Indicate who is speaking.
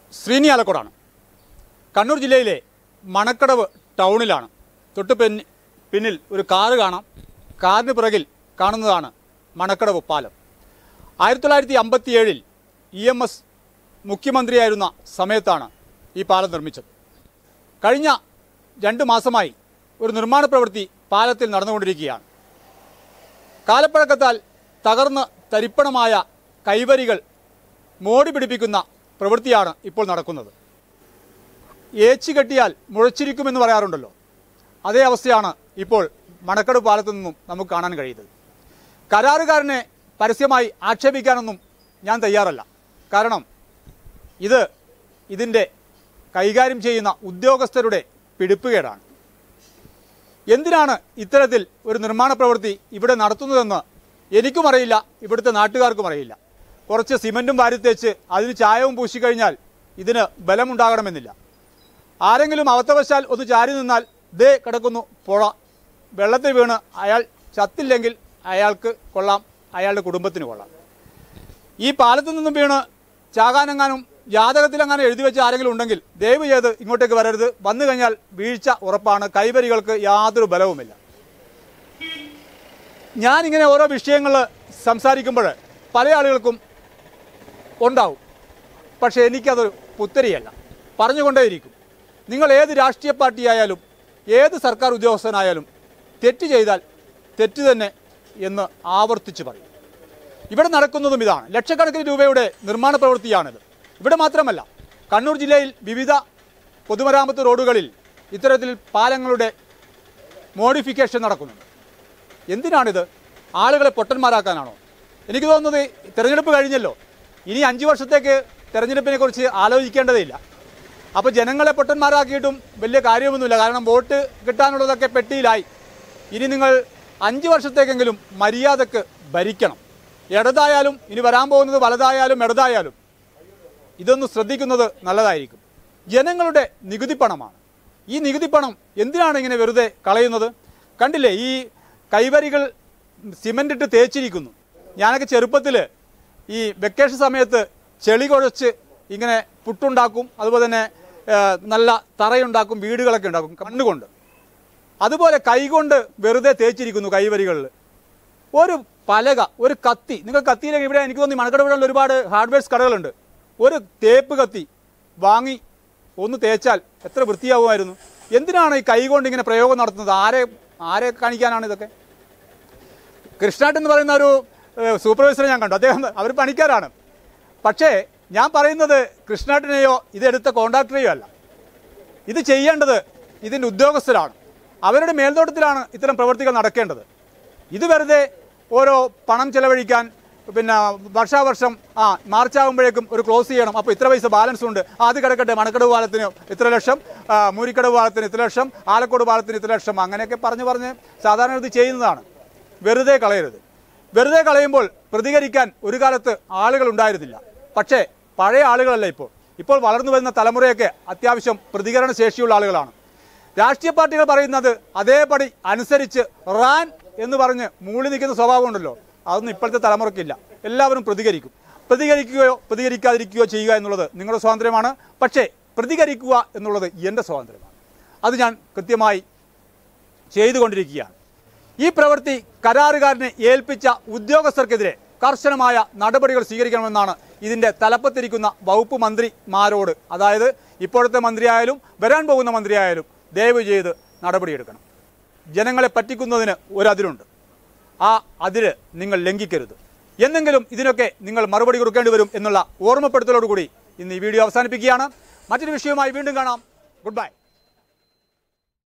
Speaker 1: ശ്രീനി ആലക്കോടാണ് കണ്ണൂർ ജില്ലയിലെ മണക്കടവ് ടൗണിലാണ് തൊട്ട് പിന്നി പിന്നിൽ ഒരു കാറ് കാണാം കാറിന് പിറകിൽ കാണുന്നതാണ് മണക്കടവ് പാലം ആയിരത്തി തൊള്ളായിരത്തി അമ്പത്തി ഏഴിൽ ഇ എം എസ് മുഖ്യമന്ത്രിയായിരുന്ന സമയത്താണ് ഈ പാലം നിർമ്മിച്ചത് കഴിഞ്ഞ രണ്ട് മാസമായി ഒരു നിർമ്മാണ പ്രവൃത്തി പാലത്തിൽ നടന്നുകൊണ്ടിരിക്കുകയാണ് കാലപ്പഴക്കത്താൽ തകർന്ന് തരിപ്പണമായ കൈവരികൾ മോടി പിടിപ്പിക്കുന്ന പ്രവൃത്തിയാണ് ഇപ്പോൾ നടക്കുന്നത് ഏച്ചു കെട്ടിയാൽ മുഴച്ചിരിക്കുമെന്ന് പറയാറുണ്ടല്ലോ അതേ അവസ്ഥയാണ് ഇപ്പോൾ മണക്കട് പാലത്തു നിന്നും നമുക്ക് കാണാൻ കഴിയുന്നത് കരാറുകാരനെ പരസ്യമായി ആക്ഷേപിക്കാനൊന്നും ഞാൻ തയ്യാറല്ല കാരണം ഇത് ഇതിൻ്റെ കൈകാര്യം ചെയ്യുന്ന ഉദ്യോഗസ്ഥരുടെ പിടിപ്പുകേടാണ് എന്തിനാണ് ഇത്തരത്തിൽ ഒരു നിർമ്മാണ പ്രവൃത്തി ഇവിടെ നടത്തുന്നതെന്ന് എനിക്കും അറിയില്ല ഇവിടുത്തെ നാട്ടുകാർക്കും അറിയില്ല കുറച്ച് സിമൻറ്റും വാരിത്തേച്ച് അതിന് ചായവും പൂശിക്കഴിഞ്ഞാൽ ഇതിന് ബലമുണ്ടാകണമെന്നില്ല ആരെങ്കിലും അവത്തവശാൽ ഒന്ന് ചാരി നിന്നാൽ ദേ കിടക്കുന്നു പുഴ വെള്ളത്തിൽ വീണ് അയാൾ ചത്തില്ലെങ്കിൽ അയാൾക്ക് കൊള്ളാം അയാളുടെ കുടുംബത്തിന് കൊള്ളാം ഈ പാലത്തിൽ നിന്നും വീണ് ചാകാനെങ്ങാനും ജാതകത്തിലെങ്ങാനും എഴുതി വെച്ച ആരെങ്കിലും ഉണ്ടെങ്കിൽ ദയവ് ചെയ്ത് ഇങ്ങോട്ടേക്ക് വരരുത് വന്നു കഴിഞ്ഞാൽ വീഴ്ച ഉറപ്പാണ് കൈവരികൾക്ക് യാതൊരു ബലവുമില്ല ഞാനിങ്ങനെ ഓരോ വിഷയങ്ങൾ സംസാരിക്കുമ്പോൾ പല ആളുകൾക്കും ഉണ്ടാവും പക്ഷേ എനിക്കതൊരു പുത്തരിയല്ല പറഞ്ഞുകൊണ്ടേയിരിക്കും നിങ്ങൾ ഏത് രാഷ്ട്രീയ പാർട്ടിയായാലും ഏത് സർക്കാർ ഉദ്യോഗസ്ഥനായാലും തെറ്റ് ചെയ്താൽ തെറ്റ് തന്നെ എന്ന് ആവർത്തിച്ച് പറയും ഇവിടെ നടക്കുന്നതും ഇതാണ് ലക്ഷക്കണക്കിന് രൂപയുടെ നിർമ്മാണ പ്രവൃത്തിയാണിത് ഇവിടെ മാത്രമല്ല കണ്ണൂർ ജില്ലയിൽ വിവിധ പൊതുമരാമത്ത് റോഡുകളിൽ ഇത്തരത്തിൽ പാലങ്ങളുടെ മോഡിഫിക്കേഷൻ നടക്കുന്നുണ്ട് എന്തിനാണിത് ആളുകളെ പൊട്ടന്മാരാക്കാനാണോ എനിക്ക് തോന്നുന്നത് തെരഞ്ഞെടുപ്പ് കഴിഞ്ഞല്ലോ ഇനി അഞ്ച് വർഷത്തേക്ക് തെരഞ്ഞെടുപ്പിനെ കുറിച്ച് ആലോചിക്കേണ്ടതില്ല അപ്പോൾ ജനങ്ങളെ പൊട്ടന്മാരാക്കിയിട്ടും വലിയ കാര്യമൊന്നുമില്ല കാരണം വോട്ട് കിട്ടാനുള്ളതൊക്കെ പെട്ടിയിലായി ഇനി നിങ്ങൾ അഞ്ച് വർഷത്തേക്കെങ്കിലും മര്യാദക്ക് ഭരിക്കണം ഇടതായാലും ഇനി വരാൻ പോകുന്നത് വലതായാലും ഇടതായാലും ഇതൊന്ന് ശ്രദ്ധിക്കുന്നത് നല്ലതായിരിക്കും ജനങ്ങളുടെ നികുതി പണമാണ് ഈ നികുതി പണം എന്തിനാണ് ഇങ്ങനെ വെറുതെ കളയുന്നത് കണ്ടില്ലേ ഈ കൈവരികൾ സിമൻ്റ് ഇട്ട് തേച്ചിരിക്കുന്നു ഞാനൊക്കെ ചെറുപ്പത്തിൽ ഈ വെക്കേഷൻ സമയത്ത് ചെളി കുഴച്ച് ഇങ്ങനെ പുട്ടുണ്ടാക്കും അതുപോലെ തന്നെ ആ, നല്ല തറയുണ്ടാക്കും വീടുകളൊക്കെ ഉണ്ടാക്കും കണ്ണുകൊണ്ട് അതുപോലെ കൈകൊണ്ട് വെറുതെ തേച്ചിരിക്കുന്നു കൈവരികളിൽ ഒരു പലക ഒരു കത്തി നിങ്ങൾ കത്തിയില്ലെങ്കിൽ ഇവിടെ എനിക്ക് തോന്നി മണക്കടവിടുള്ള ഒരുപാട് ഹാർഡ്വെയർസ് കടകളുണ്ട് ഒരു തേപ്പ് കത്തി വാങ്ങി ഒന്ന് തേച്ചാൽ എത്ര വൃത്തിയാവുമായിരുന്നു എന്തിനാണ് ഈ കൈകൊണ്ട് ഇങ്ങനെ പ്രയോഗം നടത്തുന്നത് ആരെ ആരെ കാണിക്കാനാണ് ഇതൊക്കെ കൃഷ്ണാട്ട് എന്ന് പറയുന്ന ഒരു ഏഹ്, സൂപ്പർവൈസറെ ഞാൻ കണ്ടു അദ്ദേഹം അവർ പണിക്കാരാണ് പക്ഷേ ഞാൻ പറയുന്നത് കൃഷ്ണാട്ടിനെയോ ഇതെടുത്ത കോൺട്രാക്ടറെയോ അല്ല ഇത് ചെയ്യേണ്ടത് ഇതിൻ്റെ ഉദ്യോഗസ്ഥരാണ് അവരുടെ മേൽനോട്ടത്തിലാണ് ഇത്തരം പ്രവൃത്തികൾ നടക്കേണ്ടത് ഇത് വെറുതെ ഓരോ പണം ചെലവഴിക്കാൻ പിന്നെ വർഷാവർഷം ആ മാർച്ച് ആകുമ്പോഴേക്കും ഒരു ക്ലോസ് ചെയ്യണം അപ്പോൾ ഇത്ര പൈസ ബാലൻസ് ഉണ്ട് ആ, അത് കിടക്കട്ടെ മണക്കടവ് പാലത്തിന് ഇത്ര ലക്ഷം ആ, മൂരിക്കടവ് പാലത്തിന് ഇത്ര ലക്ഷം ആലക്കോട് പാലത്തിന് ഇത്ര ലക്ഷം അങ്ങനെയൊക്കെ പറഞ്ഞ് പറഞ്ഞ് സാധാരണ ഇത് ചെയ്യുന്നതാണ് വെറുതെ കളയരുത് വെറുതെ കളയുമ്പോൾ പ്രതികരിക്കാൻ ഒരു കാലത്ത് ആളുകൾ ഉണ്ടായിരുന്നില്ല പക്ഷേ പഴയ ആളുകളല്ല ഇപ്പോൾ ഇപ്പോൾ വളർന്നു വരുന്ന തലമുറയൊക്കെ അത്യാവശ്യം പ്രതികരണ ശേഷിയുള്ള ആളുകളാണ് രാഷ്ട്രീയ പാർട്ടികൾ പറയുന്നത് അതേപടി അനുസരിച്ച് റാൻ എന്ന് പറഞ്ഞ് മൂളി നിൽക്കുന്ന സ്വഭാവമുണ്ടല്ലോ അതൊന്നും ഇപ്പോഴത്തെ തലമുറയ്ക്കില്ല എല്ലാവരും പ്രതികരിക്കും പ്രതികരിക്കുകയോ പ്രതികരിക്കാതിരിക്കുകയോ ചെയ്യുക എന്നുള്ളത് നിങ്ങളുടെ സ്വാതന്ത്ര്യമാണ് പക്ഷേ പ്രതികരിക്കുക എന്നുള്ളത് എൻ്റെ സ്വാതന്ത്ര്യമാണ് അത് ഞാൻ കൃത്യമായി ചെയ്തുകൊണ്ടിരിക്കുകയാണ് ഈ പ്രവൃത്തി കരാറുകാരനെ ഏൽപ്പിച്ച ഉദ്യോഗസ്ഥർക്കെതിരെ കർശനമായ നടപടികൾ സ്വീകരിക്കണമെന്നാണ് ഇതിൻ്റെ തലപ്പത്തിരിക്കുന്ന വകുപ്പ് മന്ത്രിമാരോട് അതായത് ഇപ്പോഴത്തെ മന്ത്രിയായാലും വരാൻ പോകുന്ന മന്ത്രിയായാലും ദയവ് ചെയ്ത് നടപടിയെടുക്കണം ജനങ്ങളെ പറ്റിക്കുന്നതിന് ഒരതിരുണ്ട് ആ അതിര് നിങ്ങൾ ലംഘിക്കരുത് എന്നെങ്കിലും ഇതിനൊക്കെ നിങ്ങൾ മറുപടി കൊടുക്കേണ്ടി വരും എന്നുള്ള ഓർമ്മപ്പെടുത്തലോടുകൂടി ഇന്ന് ഈ വീഡിയോ അവസാനിപ്പിക്കുകയാണ് മറ്റൊരു വിഷയവുമായി വീണ്ടും കാണാം ഗുഡ് ബൈ